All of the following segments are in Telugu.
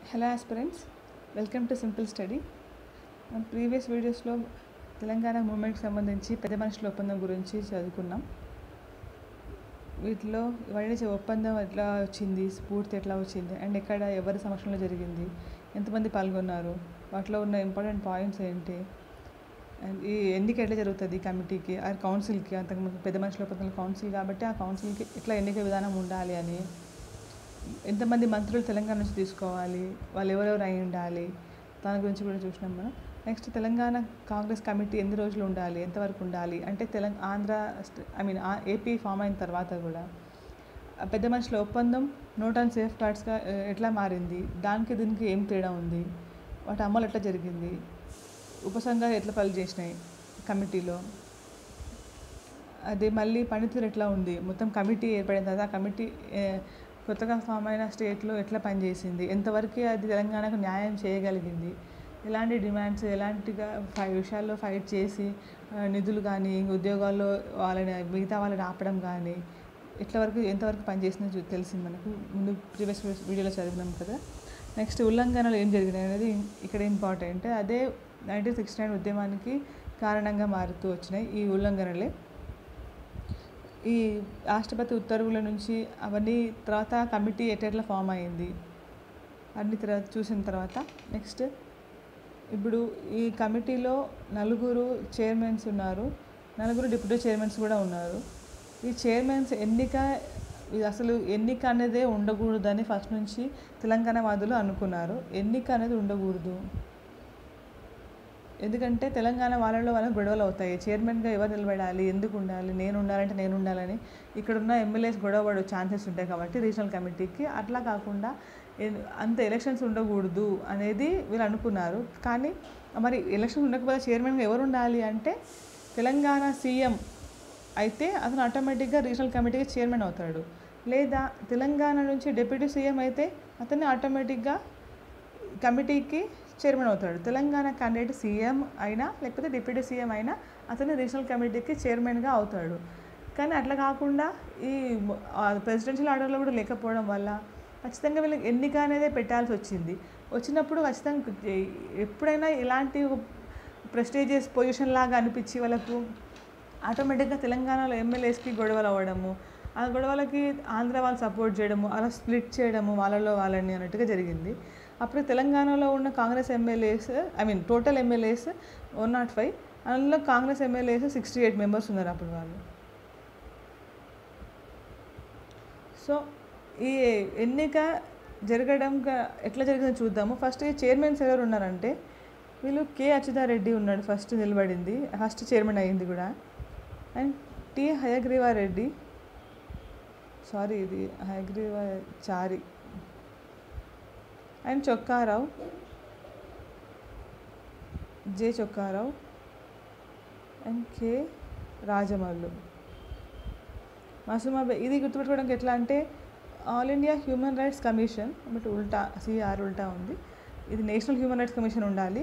hello aspirants welcome to simple study మన ప్రీవియస్ వీడియోస్లో తెలంగాణ మూమెంట్కి సంబంధించి పెద్ద మనుషుల ఒప్పందం గురించి చదువుకున్నాం వీటిలో ఇవన్నీ చే- ఒప్పందం ఎట్లా వచ్చింది స్ఫూర్తి ఎట్లా వచ్చింది అండ్ ఎక్కడ ఎవరి సమక్షంలో జరిగింది ఎంతమంది పాల్గొన్నారు వాటిలో ఉన్న ఇంపార్టెంట్ పాయింట్స్ ఏంటి అండ్ ఈ ఎన్నిక ఎట్లా జరుగుతుంది ఈ కమిటీకి ఆ కౌన్సిల్కి అంతకుముందు పెద్ద మనుషుల ఒప్పందం కౌన్సిల్ కాబట్టి ఆ కౌన్సిల్కి ఎట్లా ఎన్నిక విధానం ఉండాలి అని ఎంతమంది మంత్రులు తెలంగాణ నుంచి తీసుకోవాలి వాళ్ళు ఎవరెవరు అయి ఉండాలి దాని గురించి కూడా చూసినాం మనం నెక్స్ట్ తెలంగాణ కాంగ్రెస్ కమిటీ ఎన్ని రోజులు ఉండాలి ఎంతవరకు ఉండాలి అంటే Telangana Andhra I mean AP form అయిన తర్వాత కూడా ఆ పెద్ద మనుషుల ఒప్పందం నోట్ అండ్ సేఫ్ గార్డ్స్గా ఎట్లా మారింది దానికి దీనికి ఏం తేడా ఉంది వాటి అమలు ఎట్లా జరిగింది ఉపసంఘాలు ఎట్లా పని చేసినాయి కమిటీలో అది మళ్ళీ పనితీరు ఎట్లా ఉంది మొత్తం కమిటీ ఏర్పడిన తర్వాత ఆ కమిటీ ఏ, కొత్తగా ఫామ్ అయిన స్టేట్లో ఎట్లా పనిచేసింది ఎంతవరకు అది తెలంగాణకు న్యాయం చేయగలిగింది ఎలాంటి డిమాండ్స్ ఎలాంటిగా ఫై విషయాల్లో ఫైట్ చేసి ఆ, నిధులు కానీ ఉద్యోగాల్లో వాళ్ళని మిగతా వాళ్ళని ఆపడం కానీ ఎట్ల వరకు ఎంతవరకు పనిచేసిందో చూ- తెలిసింది మనకు ముందు ప్రీవియస్ వీడియోలో చదివినాం కదా నెక్స్ట్ ఉల్లంఘనలు ఏం జరిగినాయి అనేది ఇక్కడ ఇంపార్టెంట్ అదే నైన్టీన్ సిక్స్టీ నైన్ ఉద్యమానికి కారణంగా మారుతూ వచ్చినాయి ఈ ఉల్లంఘనలే ఈ రాష్ట్రపతి ఉత్తర్వుల నుంచి అవన్నీ తర్వాత కమిటీ ఎట్లా ఫామ్ అయింది అన్ని తర్వాత చూసిన తర్వాత నెక్స్ట్ ఇప్పుడు ఈ కమిటీలో నలుగురు చైర్మన్స్ ఉన్నారు నలుగురు డిప్యూటీ చైర్మన్స్ కూడా ఉన్నారు ఈ చైర్మన్స్ ఎన్నిక ఇది అసలు ఎన్నిక అనేదే ఉండకూడదని ఫస్ట్ నుంచి తెలంగాణ వాదులు అనుకున్నారు ఎన్నిక అనేది ఉండకూడదు ఎందుకంటే తెలంగాణ వాళ్ళలో వాళ్ళకి గొడవలు అవుతాయి చైర్మన్గా ఎవరు నిలబడాలి ఎందుకు ఉండాలి నేను ఉండాలంటే నేను ఉండాలని ఇక్కడున్న ఎమ్మెల్యేస్ గొడవ పడే ఛాన్సెస్ ఉంటాయి కాబట్టి రీజనల్ కమిటీకి అట్లా కాకుండా ఎన్- అంత ఎలక్షన్స్ ఉండకూడదు అనేది వీళ్ళు అనుకున్నారు కానీ మరి ఎలక్షన్స్ ఉండకపోతే చైర్మన్గా ఎవరు ఉండాలి అంటే తెలంగాణ సీఎం అయితే అతను ఆటోమేటిక్గా రీజనల్ కమిటీకి చైర్మన్ అవుతాడు లేదా తెలంగాణ నుంచి డిప్యూటీ సీఎం అయితే అతన్ని ఆటోమేటిక్గా కమిటీకి చైర్మన్ అవుతాడు తెలంగాణ క్యాండిడేట్ సీఎం అయినా లేకపోతే డిప్యూటీ సీఎం అయినా అతను రీజనల్ కమిటీకి చైర్మన్గా అవుతాడు కానీ అట్లా కాకుండా ఈ ప్రెసిడెన్షియల్ ఆర్డర్లో కూడా లేకపోవడం వల్ల ఖచ్చితంగా వీళ్ళకి ఎన్నిక అనేది పెట్టాల్సి వచ్చింది వచ్చినప్పుడు ఖచ్చితంగా ఎప్పుడైనా ఇలాంటి ప్రెస్టీజియస్ పొజిషన్ లాగా అనిపించి వాళ్ళకు ఆటోమేటిక్గా తెలంగాణలో ఎమ్మెల్యేస్కి గొడవలు అవ్వడము ఆ గొడవలకి ఆంధ్ర వాళ్ళు సపోర్ట్ చేయడము అలా స్ప్లిట్ చేయడము వాళ్ళలో వాళ్ళని అన్నట్టుగా జరిగింది అప్పుడు తెలంగాణలో ఉన్న Congress MLAs I mean total MLAs one nought five అందులో Congress MLAs sixty eight members ఉన్నారు అప్పుడు వాళ్ళు సో ఈ ఎన్నిక జరగడం క- ఎట్లా జరిగిందో చూద్దాము ఫస్ట్ ఈ చైర్మన్స్ ఎవరు ఉన్నారంటే వీళ్ళు కె అచ్యుతారెడ్డి ఉన్నాడు ఫస్ట్ నిలబడింది ఫస్ట్ చైర్మన్ అయ్యింది కూడా అండ్ టి హయగ్రీవారెడ్డి సారీ ఇది Hayagreevachari and Chokkarao J Chokkarao and K Rajamallu Masuma ఇది గుర్తుపెట్టుకోవడానికి ఎట్లా అంటే all India human rights commission but ఉల్టా సిఆర్ ఉల్టా ఉంది ఇది నేషనల్ హ్యూమన్ రైట్స్ కమిషన్ ఉండాలి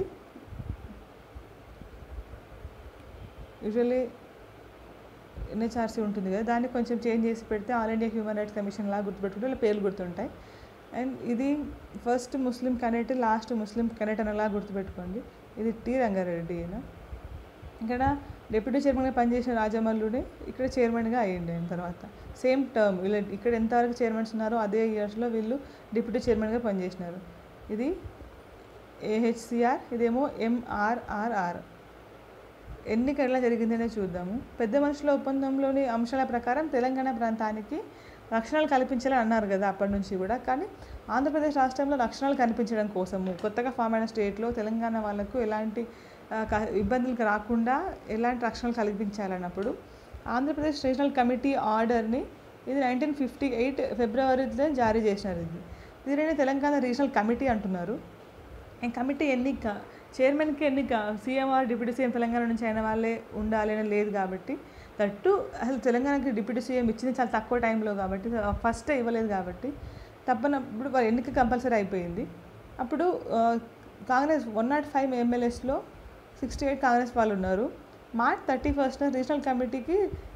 యూజువల్లీ ఎన్హెచ్ఆర్సీ ఉంటుంది కదా దాన్ని కొంచెం చేంజ్ చేసి పెడితే all India human rights commission లాగా గుర్తుపెట్టుకుంటే వాళ్ళ పేర్లు గుర్తుంటాయి అండ్ ఇది first Muslim candidate last Muslim candidate అనేలా గుర్తుపెట్టుకోండి ఇది టి రంగారెడ్డి ఈయన ఇక్కడ డిప్యూటీ చైర్మన్గా పనిచేసిన రాజమల్లుడే ఇక్కడ చైర్మన్గా అయ్యింది ఆయన తర్వాత సేమ్ టర్మ్ వీళ్ళు ఇక్కడ ఎంతవరకు చైర్మన్స్ ఉన్నారో అదే ఇయర్స్లో వీళ్ళు డిప్యూటీ చైర్మన్గా పనిచేసినారు ఇది ఏహెచ్సిఆర్ ఇదేమో ఎంఆర్ఆర్ఆర్ ఎన్నిక ఎలా జరిగిందనే చూద్దాము పెద్ద మనుషుల ఒప్పందంలోని అంశాల ప్రకారం తెలంగాణ ప్రాంతానికి రక్షణలు కల్పించాలని అన్నారు కదా అప్పటి నుంచి కూడా కానీ ఆంధ్రప్రదేశ్ రాష్ట్రంలో రక్షణలు కల్పించడం కోసము కొత్తగా ఫామ్ అయిన స్టేట్లో తెలంగాణ వాళ్ళకు ఎలాంటి ఆ, క- ఇబ్బందులకు రాకుండా ఎలాంటి రక్షణలు కల్పించాలన్నప్పుడు ఆంధ్రప్రదేశ్ రీజనల్ కమిటీ ఆర్డర్ని ఇది నైన్టీన్ ఫిఫ్టీ ఎయిట్ ఫిబ్రవరిలో జారీ చేసినారు ఇది దీనిని తెలంగాణ రీజనల్ కమిటీ అంటున్నారు ఈ కమిటీ ఎన్నిక చైర్మన్కి ఎన్నిక సీఎంఆర్ డిప్యూటీ సీఎం తెలంగాణ నుంచి అయిన వాళ్ళే ఉండాలి అని లేదు కాబట్టి దట్టు అసలు తెలంగాణకి డిప్యూటీ సీఎం ఇచ్చింది చాలా తక్కువ టైంలో కాబట్టి ఫస్ట్ ఇవ్వలేదు కాబట్టి తప్పనప్పుడు వాళ్ళ ఎన్నిక కంపల్సరీ అయిపోయింది అప్పుడు ఆ, కాంగ్రెస్ వన్ నాట్ ఫైవ్ ఎమ్మెల్యేస్లో సిక్స్టీ ఎయిట్ కాంగ్రెస్ వాళ్ళు ఉన్నారు మార్చ్ థర్టీ ఫస్ట్ రీజనల్ కమిటీకి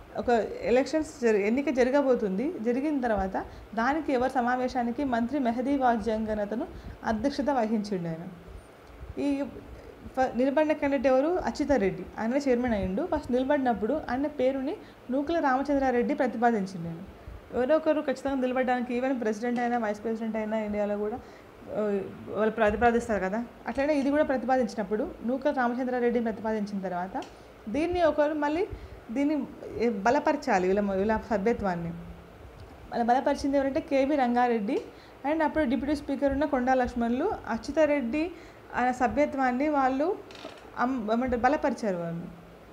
ఒక ఎలక్షన్స్ జరి ఎన్నిక జరగబోతుంది జరిగిన తర్వాత దానికి ఎవరి సమావేశానికి మంత్రి మెహదీ వాజ్జంగన్ అతను అధ్యక్షత వహించిండు ఆయన ఈ ఫ- నిలబడిన క్యాండిడేట్ ఎవరు అచ్యుతారెడ్డి ఆయన చైర్మన్ అయ్యిండు ఫస్ట్ నిలబడినప్పుడు ఆయన పేరుని నూకల రామచంద్రారెడ్డి ప్రతిపాదించిండు నేను ఎవరో ఒకరు ఖచ్చితంగా నిలబడడానికి ఈవెన్ ప్రెసిడెంట్ అయినా వైస్ ప్రెసిడెంట్ అయినా ఇండియాలో కూడా ఆ, వాళ్ళు ప్రతిపాదిస్తారు కదా అట్లనే ఇది కూడా ప్రతిపాదించినప్పుడు నూకల రామచంద్రారెడ్డిని ప్రతిపాదించిన తర్వాత దీన్ని ఒకరు మళ్ళీ దీన్ని ఏ, బలపరచాలి వీళ్ళ వీళ్ళ సభ్యత్వాన్ని వాళ్ళ బలపరిచింది ఎవరంటే కేవీ రంగారెడ్డి అండ్ అప్పుడు డిప్యూటీ స్పీకర్ ఉన్న కొండా లక్ష్మణులు అచ్యుతారెడ్డి ఆయన సభ్యత్వాన్ని వాళ్ళు అమ్ ఏమంటారు బలపరిచారు వాళ్ళు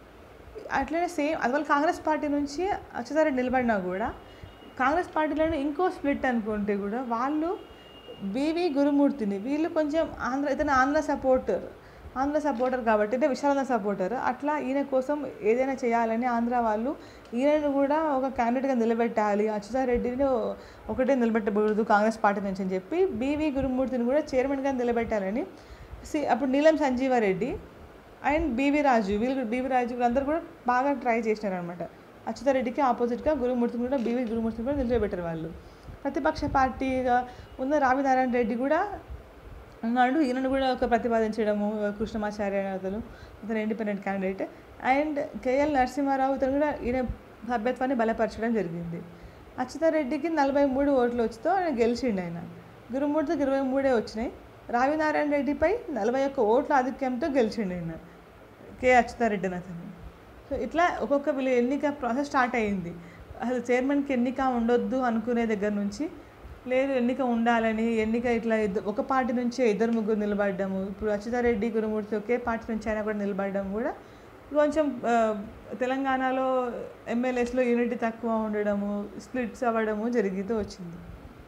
అట్లనే సేమ్ అది వాళ్ళు కాంగ్రెస్ పార్టీ నుంచి అచ్యుతారెడ్డి నిలబడినా కూడా కాంగ్రెస్ పార్టీలోనే ఇంకో స్ప్లిట్ అనుకుంటే కూడా వాళ్ళు బీవీ గురుమూర్తిని వీళ్ళు కొంచెం ఆంధ్ర ఇతను ఆంధ్ర సపోర్టర్ ఆంధ్ర సపోర్టర్ కాబట్టి అంటే విశాలంద సపోర్టర్ అట్లా ఈయన కోసం ఏదైనా చేయాలని ఆంధ్ర వాళ్ళు ఈయనను కూడా ఒక క్యాండిడేట్గా నిలబెట్టాలి అచ్యుతారెడ్డిని ఒకటే నిలబెట్టకూడదు కాంగ్రెస్ పార్టీ నుంచి అని చెప్పి బీవీ గురుమూర్తిని కూడా చైర్మన్గా నిలబెట్టాలని సి అప్పుడు నీలం సంజీవారెడ్డి అండ్ బీవీ రాజు వీళ్ళు బీవీ రాజు వీళ్ళందరూ కూడా బాగా ట్రై చేసినారు అనమాట అచ్యుతారెడ్డికి ఆపోజిట్గా గురుమూర్తిని కూడా బీవీ గురుమూర్తిని కూడా నిలబెట్టారు వాళ్ళు ప్రతిపక్ష పార్టీగా ఉన్న రావి నారాయణ రెడ్డి కూడా ఉన్నాడు ఈయనను కూడా ఒక ప్రతిపాదించడము కృష్ణమాచార్య అతను అతను independent candidate and KL Narasimha Rao ఇతను కూడా ఈయన సభ్యత్వాన్ని బలపరచడం జరిగింది అచ్యుతారెడ్డికి నలభై మూడు ఓట్లు వచ్చితో ఆయన గెలిచిండు ఆయన గురుమూర్తికి ఇరవై మూడే వచ్చినాయి రావినారాయణ రెడ్డిపై నలభై ఒక్క ఓట్ల ఆధిక్యంతో గెలిచిండు ఆయన కే అచ్యుతారెడ్డి అని అతను సో ఇట్లా ఒక్కొక్క వీళ్ళు ఎన్నిక ప్రాసెస్ స్టార్ట్ అయ్యింది అసలు చైర్మన్కి ఎన్నిక ఉండొద్దు అనుకునే దగ్గర నుంచి లేదు ఎన్నిక ఉండాలని ఎన్నిక ఇట్లా ఇద్ద- ఒక పార్టీ నుంచే ఇద్దరు ముగ్గురు నిలబడ్డము ఇప్పుడు అచ్యుతారెడ్డి గురుమూర్తి ఒకే పార్టీ నుంచి అయినా కూడా నిలబడడం కూడా కొంచెం ఆ, తెలంగాణలో ఎమ్మెల్యేస్లో యూనిటీ తక్కువ ఉండడము స్ప్లిట్స్ అవ్వడము జరుగుతూ వచ్చింది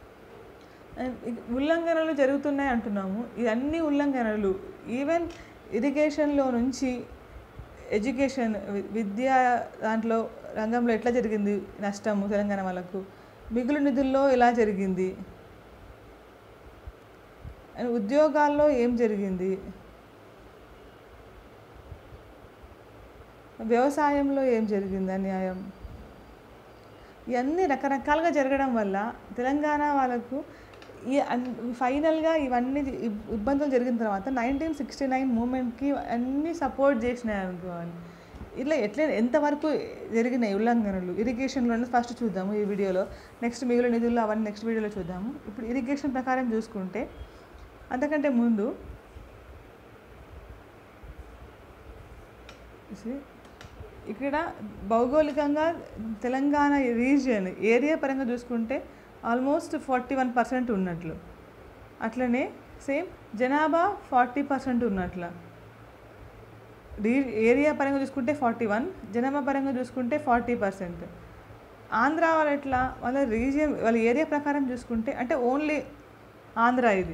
అండ్ ఇ- ఉల్లంఘనలు జరుగుతున్నాయి అంటున్నాము ఇవన్నీ ఉల్లంఘనలు ఈవెన్ ఇరిగేషన్లో నుంచి ఎడ్యుకేషన్ వి- విద్య దాంట్లో రంగంలో ఎట్లా జరిగింది నష్టము తెలంగాణ వాళ్ళకు మిగులు నిధుల్లో ఎలా జరిగింది అండ్ ఉద్యోగాల్లో ఏం జరిగింది వ్యవసాయంలో ఏం జరిగింది అన్యాయం ఇవన్నీ రకరకాలుగా జరగడం వల్ల తెలంగాణ వాళ్ళకు ఈ అన్- ఫైనల్గా ఇవన్నీ ఇబ్- ఇబ్బందులు జరిగిన తర్వాత నైన్టీన్ సిక్స్టీ నైన్ మూమెంట్కి అన్నీ సపోర్ట్ చేసినాయి అనుకోవాలి ఇట్లా ఎట్లా ఎంతవరకు జరిగినాయి ఉల్లంఘనలు ఇరిగేషన్లో ఫస్ట్ చూద్దాము ఈ వీడియోలో నెక్స్ట్ మిగిలిన నిధుల్లో అవన్నీ నెక్స్ట్ వీడియోలో చూద్దాము ఇప్పుడు ఇరిగేషన్ ప్రకారం చూసుకుంటే అంతకంటే ముందు see, ఇక్కడ భౌగోళికంగా తెలంగాణ రీజియన్ ఏరియా పరంగా చూసుకుంటే ఆల్మోస్ట్ ఫార్టీ వన్ పర్సెంట్ ఉన్నట్లు అట్లనే సేమ్ జనాభా ఫార్టీ పర్సెంట్ ఉన్నట్ల రీ ఏరియా పరంగా చూసుకుంటే ఫార్టీ వన్ జనాభా పరంగా చూసుకుంటే ఫార్టీ పర్సెంట్ ఆంధ్ర వాళ్ళు ఎట్లా వాళ్ళ రీజియన్ వాళ్ళ ఏరియా ప్రకారం చూసుకుంటే అంటే ఓన్లీ ఆంధ్ర ఇది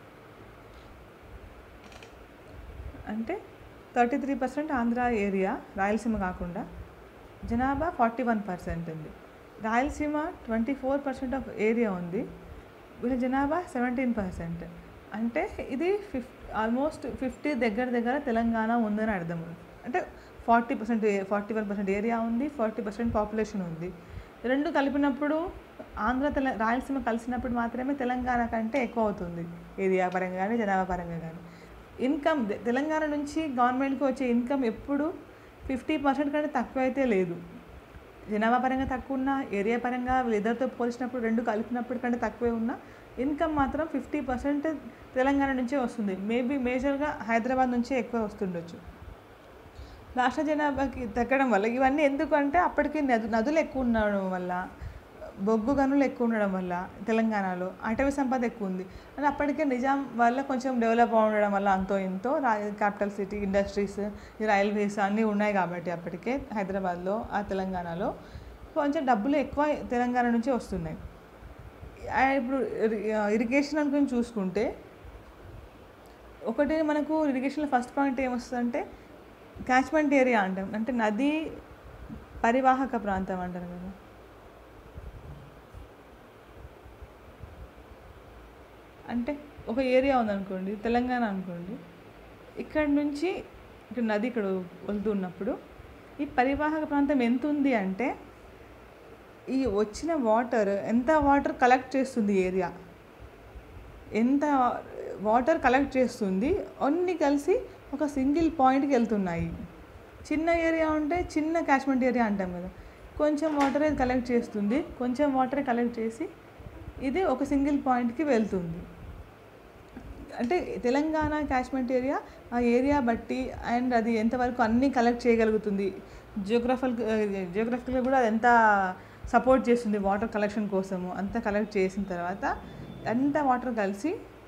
అంటే thirty three percent Andhra area Rayalaseema కాకుండా జనాభా ఫార్టీ వన్ పర్సెంట్ ఉంది Rayalaseema twenty four percent of area ఉంది వీళ్ళ జనాభా సెవెంటీన్ పర్సెంట్ అంటే ఇది ఫిఫ్ ఆల్మోస్ట్ ఫిఫ్టీ దగ్గర దగ్గర తెలంగాణ ఉందని అర్థం అంటే forty percent forty one percent area ఉంది ఫార్టీ పర్సెంట్ పాపులేషన్ ఉంది రెండు కలిపినప్పుడు ఆంధ్ర తెల రాయలసీమ కలిసినప్పుడు మాత్రమే తెలంగాణ కంటే ఎక్కువ అవుతుంది ఏరియా పరంగా కానీ జనాభా పరంగా కానీ ఇన్కమ్ తెలంగాణ నుంచి గవర్నమెంట్కి వచ్చే ఇన్కమ్ ఎప్పుడు ఫిఫ్టీ పర్సెంట్ కంటే తక్కువ అయితే లేదు జనాభా పరంగా తక్కువ ఉన్నా ఏరియా పరంగా వీళ్ళిద్దరితో పోల్చినప్పుడు రెండు కలిపినప్పుడు కంటే తక్కువే ఉన్నా ఇన్కమ్ మాత్రం ఫిఫ్టీ పర్సెంట్ తెలంగాణ నుంచే వస్తుంది మేబీ మేజర్గా హైదరాబాద్ నుంచే ఎక్కువ వస్తుండొచ్చు రాష్ట్ర జనాభాకి తగ్గడం వల్ల ఇవన్నీ ఎందుకంటే అప్పటికి నదు నదులు ఎక్కువ ఉండడం వల్ల బొగ్గు గనులు ఎక్కువ ఉండడం వల్ల తెలంగాణలో అటవీ సంపద ఎక్కువ ఉంది అని అప్పటికే నిజాం వల్ల కొంచెం డెవలప్ ఉండడం వల్ల అంతో ఇంతో రా క్యాపిటల్ సిటీ ఇండస్ట్రీస్ ఈ రైల్వేస్ అన్నీ ఉన్నాయి కాబట్టి అప్పటికే హైదరాబాద్లో ఆ తెలంగాణలో కొంచెం డబ్బులు ఎక్కువ తెలంగాణ నుంచి వస్తున్నాయి ఆ ఇప్పుడు ఇరి- ఇరిగేషన్ అనుకుని చూసుకుంటే ఒకటి మనకు ఇరిగేషన్లో ఫస్ట్ పాయింట్ ఏమొస్తుందంటే క్యాచ్మెంట్ ఏరియా అంటాం అంటే నది పరివాహక ప్రాంతం అంటారు కదా అంటే ఒక ఏరియా ఉందనుకోండి తెలంగాణ అనుకోండి ఇక్కడ నుంచి ఇక్కడ నది ఇక్కడ వెళ్తున్నప్పుడు ఈ పరివాహక ప్రాంతం ఎంత ఉంది అంటే ఈ వచ్చిన వాటర్ ఎంత వాటర్ కలెక్ట్ చేస్తుంది ఏరియా ఎంత వాటర్ కలెక్ట్ చేస్తుంది అన్నీ కలిసి ఒక సింగిల్ పాయింట్కి వెళ్తున్నాయి చిన్న ఏరియా ఉంటే చిన్న క్యాచ్మెంట్ ఏరియా అంటాం కదా కొంచెం వాటరే కలెక్ట్ చేస్తుంది కొంచెం వాటరే కలెక్ట్ చేసి ఇది ఒక సింగిల్ పాయింట్కి వెళ్తుంది అంటే తెలంగాణ క్యాచ్మెంట్ ఏరియా ఆ ఏరియా బట్టి అండ్ అది ఎంతవరకు అన్నీ కలెక్ట్ చేయగలుగుతుంది జియోగ్రఫల్ జియోగ్రఫికల్గా కూడా అది ఎంత సపోర్ట్ చేస్తుంది వాటర్ కలెక్షన్ కోసము అంతా కలెక్ట్ చేసిన తర్వాత అంత వాటర్ కలిసి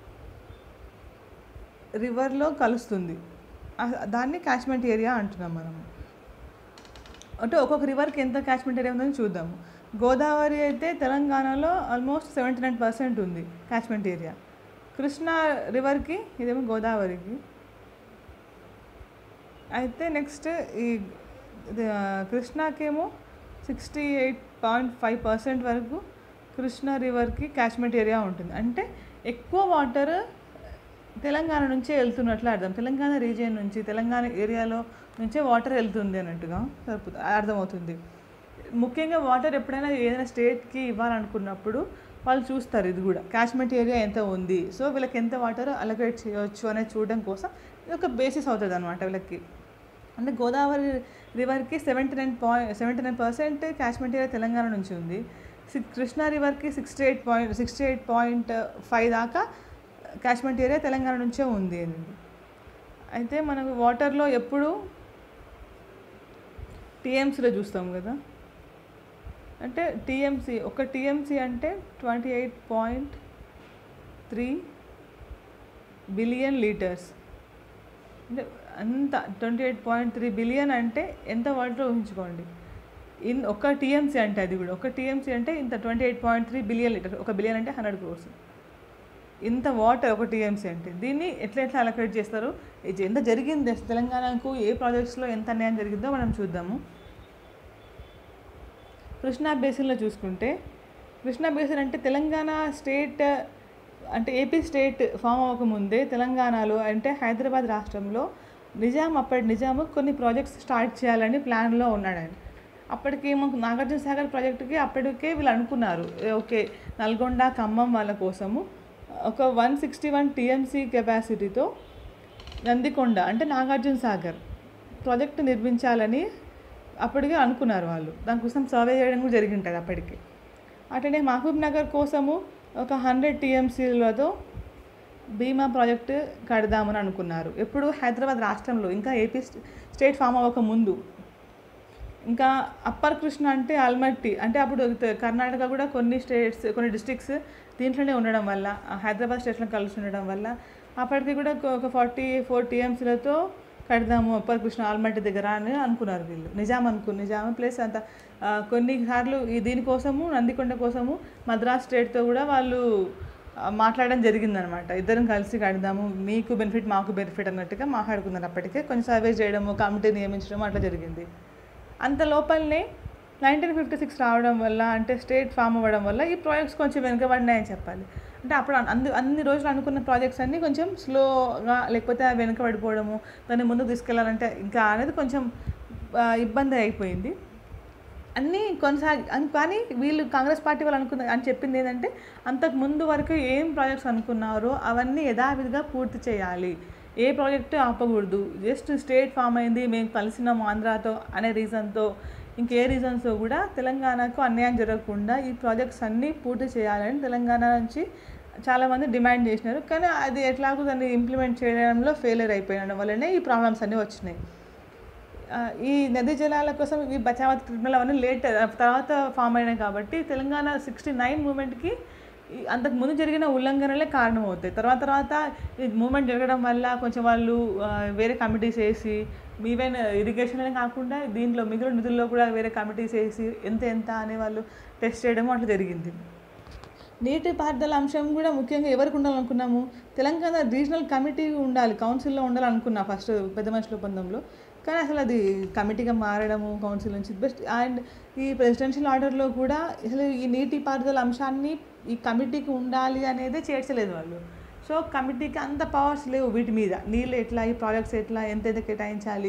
రివర్లో కలుస్తుంది ఆ- దాన్ని క్యాచ్మెంట్ ఏరియా అంటున్నాం మనం అంటే ఒక్కొక్క రివర్కి ఎంత క్యాచ్మెంట్ ఏరియా ఉందని చూద్దాము గోదావరి అయితే తెలంగాణలో ఆల్మోస్ట్ సెవెంటీ నైన్ పర్సెంట్ ఉంది క్యాచ్మెంట్ ఏరియా కృష్ణా రివర్కి ఇదేమో గోదావరికి అయితే నెక్స్ట్ ఈ ఇది, ఆ, కృష్ణాకేమో sixty eight point five percent వరకు కృష్ణా రివర్కి క్యాచ్మెంట్ ఏరియా ఉంటుంది అంటే ఎక్కువ వాటర్ తెలంగాణ నుంచే వెళ్తున్నట్లు అర్థం తెలంగాణ రీజియన్ నుంచి తెలంగాణ ఏరియాలో నుంచే వాటర్ వెళ్తుంది అన్నట్టుగా సరిపోతుంది అర్థమవుతుంది ముఖ్యంగా వాటర్ ఎప్పుడైనా ఏదైనా స్టేట్కి ఇవ్వాలనుకున్నప్పుడు వాళ్ళు చూస్తారు ఇది కూడా క్యాచ్మెంట్ ఏరియా ఎంత ఉంది సో వీళ్ళకి ఎంత వాటర్ అలొకేట్ చేయవచ్చు అనేది చూడడం కోసం ఇది ఒక బేసిస్ అవుతుంది అనమాట వీళ్ళకి అంటే గోదావరి రివర్కి seventy nine point seventy nine percent catchment area Telangana నుంచి ఉంది సిక్ కృష్ణా రివర్కి sixty eight point sixty eight point five దాకా క్యాచ్మెంట్ ఏరియా తెలంగాణ నుంచే ఉంది అనేది అయితే మనకు వాటర్లో ఎప్పుడు టీఎంసీలో చూస్తాం కదా అంటే టీఎంసీ ఒక టీఎంసీ అంటే twenty eight point three billion litres అంటే అంత twenty eight point three billion అంటే ఎంత వాటర్ ఊహించుకోండి ఇన్ ఒక టీఎంసీ అంటే అది కూడా ఒక టీఎంసీ అంటే ఇంత twenty eight point three billion litre ఒక బిలియన్ అంటే హండ్రెడ్ క్రోర్స్ ఇంత వాటర్ ఒక టీఎంసీ అంటే దీన్ని ఎట్లా ఎట్లా అలొకేట్ చేస్తారు ఇది ఎంత జరిగింది అసలు తెలంగాణకు ఏ ప్రాజెక్ట్స్లో ఎంత అన్యాయం జరిగిందో మనం చూద్దాము కృష్ణా బేసిన్లో చూసుకుంటే కృష్ణా బేసిన్ అంటే తెలంగాణ స్టేట్ అంటే ఏపీ స్టేట్ ఫామ్ అవ్వకముందే తెలంగాణలో అంటే హైదరాబాద్ రాష్ట్రంలో నిజాం అప్పటి నిజాము కొన్ని ప్రాజెక్ట్స్ స్టార్ట్ చేయాలని ప్లాన్లో ఉన్నాడు ఆయన అప్పటికి మాకు నాగార్జున సాగర్ ప్రాజెక్టుకి అప్పటికే వీళ్ళు అనుకున్నారు ఏ, ఓకే నల్గొండ ఖమ్మం వాళ్ళ కోసము ఒక వన్ సిక్స్టీ వన్ టీఎంసీ కెపాసిటీతో నందికొండ అంటే నాగార్జున సాగర్ ప్రాజెక్ట్ నిర్మించాలని అప్పటికే అనుకున్నారు వాళ్ళు దానికోసం సర్వే చేయడం కూడా జరిగి ఉంటుంది అప్పటికి అట్లనే మహబూబ్ నగర్ కోసము ఒక హండ్రెడ్ టీఎంసీలతో బీమా ప్రాజెక్టు కడదామని అనుకున్నారు ఎప్పుడు హైదరాబాద్ రాష్ట్రంలో ఇంకా ఏపీ స్టేట్ ఫామ్ అవ్వక ముందు ఇంకా అప్పర్ కృష్ణ అంటే అల్మట్టి అంటే అప్పుడు తె- కర్ణాటక కూడా కొన్ని స్టేట్స్ కొన్ని డిస్ట్రిక్ట్స్ దీంట్లోనే ఉండడం వల్ల ఆ హైదరాబాద్ స్టేట్లో కలిసి ఉండడం వల్ల అప్పటికి కూడా ఒక- ఒక ఫార్టీ ఫోర్ టీఎంసీలతో కడదాము అప్పర్ కృష్ణ ఆల్మట్టి దగ్గర అని అనుకున్నారు వీళ్ళు నిజాం అనుకు నిజాం ప్లస్ అంత ఆ, కొన్నిసార్లు ఈ దీనికోసము నందికొండ కోసము మద్రాస్ స్టేట్తో కూడా వాళ్ళు ఆ, మాట్లాడడం జరిగిందనమాట ఇద్దరం కలిసి కడదాము మీకు బెనిఫిట్ మాకు బెనిఫిట్ అన్నట్టుగా మాట్లాడుకున్నారు అప్పటికే కొంచెం సర్వే చేయడము కమిటీ నియమించడం అట్లా జరిగింది అంత లోపలనే నైన్టీన్ ఫిఫ్టీ సిక్స్ రావడం వల్ల అంటే స్టేట్ ఫామ్ అవ్వడం వల్ల ఈ ప్రాజెక్ట్స్ కొంచెం వెనుకబడినాయని చెప్పాలి అంటే అప్పుడు అందు అన్ని రోజులు అనుకున్న ప్రాజెక్ట్స్ అన్నీ కొంచెం స్లోగా లేకపోతే అవి వెనుకబడిపోవడము దాన్ని ముందుకు తీసుకెళ్లాలంటే ఇంకా అనేది కొంచెం ఆ, ఇబ్బంది అయిపోయింది అన్నీ కొనసాగి అన్- కానీ వీళ్ళు కాంగ్రెస్ పార్టీ వాళ్ళు అనుకున్న అని చెప్పింది ఏంటంటే అంతకు ముందు వరకు ఏం ప్రాజెక్ట్స్ అనుకున్నారో అవన్నీ యథావిధిగా పూర్తి చేయాలి ఏ ప్రాజెక్టు ఆపకూడదు జస్ట్ స్టేట్ ఫామ్ అయింది మేము కలిసినాం ఆంధ్రాతో అనే రీజన్తో ఇంకే రీజన్స్తో కూడా తెలంగాణకు అన్యాయం జరగకుండా ఈ ప్రాజెక్ట్స్ అన్నీ పూర్తి చేయాలని తెలంగాణ నుంచి చాలామంది డిమాండ్ చేసినారు కానీ అది ఎట్లాగో దాన్ని ఇంప్లిమెంట్ చేయడంలో ఫెయిలియర్ అయిపోయిన వల్లనే ఈ ప్రాబ్లమ్స్ అన్నీ వచ్చినాయి ఆ, ఈ నదీ జలాల కోసం ఈ బచావత్ ట్రిబ్యునల్ అవన్నీ లేట్ తర్వాత ఫామ్ అయినాయి కాబట్టి తెలంగాణ సిక్స్టీ నైన్ మూమెంట్కి అంతకు ముందు జరిగిన ఉల్లంఘనలే కారణం అవుతాయి తర్వాత తర్వాత ఈ మూమెంట్ జరగడం వల్ల కొంచెం వాళ్ళు ఆ, వేరే కమిటీస్ వేసి ఈవెన్ ఇరిగేషన్లే కాకుండా దీంట్లో మిగిలిన నిధుల్లో కూడా వేరే కమిటీస్ వేసి ఎంత ఎంత అనే వాళ్ళు టెస్ట్ చేయడం అట్లా జరిగింది నీటి పారుదల అంశం కూడా ముఖ్యంగా ఎవరికి ఉండాలనుకున్నాము తెలంగాణ రీజనల్ కమిటీ ఉండాలి కౌన్సిల్లో ఉండాలనుకున్నా ఫస్ట్ పెద్ద మనుషుల ఒప్పందంలో కానీ అసలు అది కమిటీగా మారడము కౌన్సిల్ నుంచి బెస్ట్ అండ్ ఈ ప్రెసిడెన్షియల్ ఆర్డర్లో కూడా అసలు ఈ నీటి పారుదల అంశాన్ని ఈ కమిటీకి ఉండాలి అనేది చేర్చలేదు వాళ్ళు సో కమిటీకి అంత పవర్స్ లేవు వీటి మీద నీళ్ళు ఎట్లా ఈ ప్రాజెక్ట్స్ ఎట్లా ఎంతైతే కేటాయించాలి